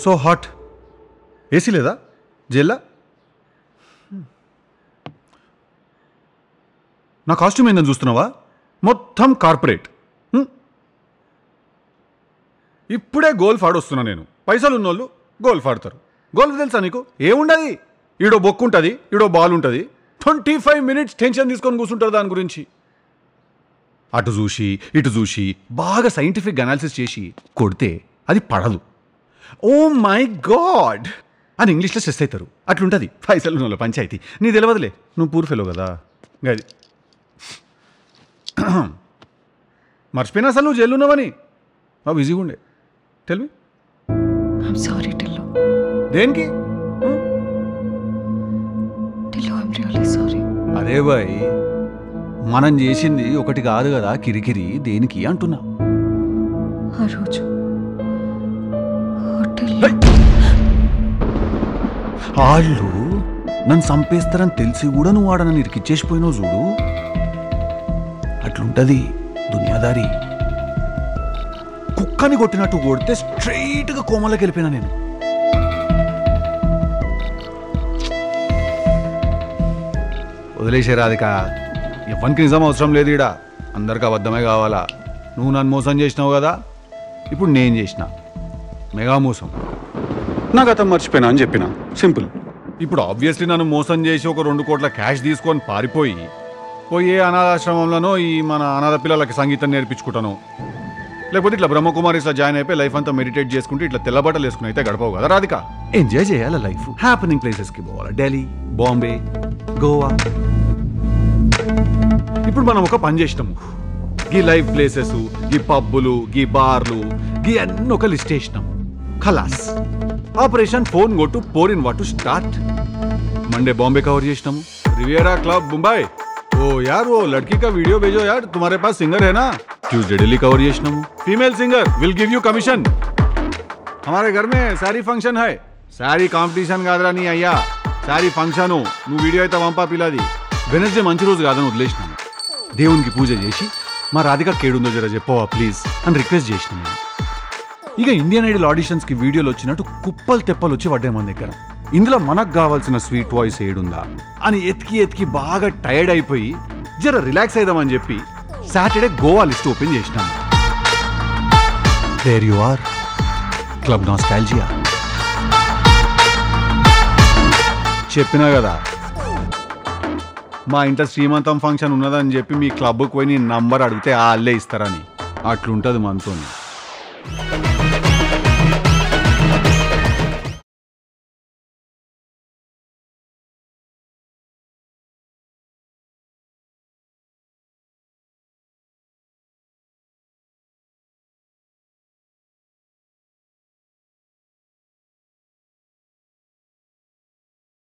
So hot AC లేదా జెల్లా నా costume ఏందని చూస్తున్నావా మొత్తం కార్పొరేట్ హ్మ్. ఇప్పుడే గోల్ఫ్ ఆడొస్తున్నా నేను పైసలు ఉన్నోళ్ళు గోల్ఫ్ ఆడతారు గోల్ఫ్ తెలుసా నీకు ఏముండదు ఈడో బొక్కు ఉంటుంది ఈడో బాల్ ఉంటుంది ట్వంటీ ఫైవ్ మినిట్స్ టెన్షన్ తీసుకొని కూర్చుంటారు దాని గురించి అటు చూసి ఇటు చూసి బాగా సైంటిఫిక్ అనాలిసిస్ చేసి కొడితే అది పడదు ఓ మై గాడ్ అని ఇంగ్లీష్లో స్ట్రెస్ అవుతారు అట్లుంటుంది పైసలు ఉన్నోళ్ళ పంచాయతీ నీ తెలియదులే నువ్వు పూర్ ఫెలో కదా గది మర్చిపోయినా అసలు నువ్వు జైలున్నావని మా బిజీగా ఉండే తెలివి ఐమ్ సారీ టిల్లు దేనికి టిల్లు ఐమ్ రియలీ సారీ అరే బాయ్ మనం చేసింది ఒకటి కాదు కదా కిరికిరి దేనికి అంటున్నా ఆ రోజు హోటల్లో వాళ్ళు నన్ను చంపేస్తారని తెలిసి కూడా నువ్వు వాడ నన్ను ఇరికిచ్చేసిపోయినావు చూడు అట్లుంటది దునియాదారి కుక్కని కొట్టినట్టు కొడితే స్ట్రైట్గా కోమలోకి వెళ్ళిపోయినా నేను వదిలేసే రాధిక ఎవరికి నిజం అవసరం లేదు ఈడ అందరికి అబద్ధమే కావాలా నువ్వు నన్ను మోసం చేసినావు కదా ఇప్పుడు నేను చేసిన మెగా మోసం నా గతం మర్చిపోయినా అని చెప్పిన సింపుల్ ఇప్పుడు ఆబ్వియస్లీ నన్ను మోసం చేసి ఒక రెండు కోట్ల క్యాష్ తీసుకొని పారిపోయి పోయి ఏ అనాథాశ్రమంలోనో ఈ మన అనాథ పిల్లలకి సంగీతం నేర్పించుకుంటాను లేకపోతే ఇట్లా బ్రహ్మకుమారి ఇట్లా జాయిన్ అయిపోయి లైఫ్ అంతా మెడిటేట్ చేసుకుంటే ఇట్లా తెల్లబట్టలు వేసుకుని అయితే గడపవు కదా రాధిక ఎంజాయ్ చేయాలి లైఫ్ హ్యాపెనింగ్ ప్లేసెస్కి పోవాలి ఢిల్లీ బాంబే గోవా ఇప్పుడు మనం ఒక పని చేసినాము గీ లైవ్ ప్లేసెస్ గీ పబ్బులు గీ బార్లు గీ అన్ని ఒక లిస్ట్ వేసినాం ఖలాస్ ఆపరేషన్ ఫోన్ కొట్టు పోర్ ఇన్ వాట్ స్టార్ట్ मंडे बॉम्बे कवर చేసినాము रिवियरा क्लब मुंबई ओ यार वो लड़की का वीडियो भेजो यार तुम्हारे पास सिंगर है ना ट्यूसडे दिल्ली कवर చేసినాము female singer will give you commission हमारे घर में सारी फंक्शन है సారీ కాంపిటీషన్ కాదురా నీ అయ్యా సారీ ఫంక్షన్ నువ్వు వీడియో అయితే వంపా పిల్లది వెనస్డే మంచి రోజు కాదని వదిలేసినాను దేవునికి పూజ చేసి మా రాధిక కేడుందో జర చెప్పవా ప్లీజ్ అని రిక్వెస్ట్ చేసిన నేను ఇక ఇండియన్ ఐడల్ ఆడిషన్స్కి వీడియోలు వచ్చినట్టు కుప్పలు తెప్పలు వచ్చి పడ్డాయి మన దగ్గర ఇందులో మనకు కావాల్సిన స్వీట్ వాయిస్ ఏడుందా అని ఎతికి ఎతికి బాగా టైర్డ్ అయిపోయి జర రిలాక్స్ అయిదామని చెప్పి సాటర్డే గోవా లిస్ట్ ఓపెన్ చేసినాను there you are club nostalgia చెప్పినా కదా మా ఇంట శ్రీమంతం ఫంక్షన్ ఉన్నదని చెప్పి మీ క్లబ్కి పోయి నీ నంబర్ అడిగితే వాళ్ళే ఇస్తారని అట్లుంటుంది మనతోని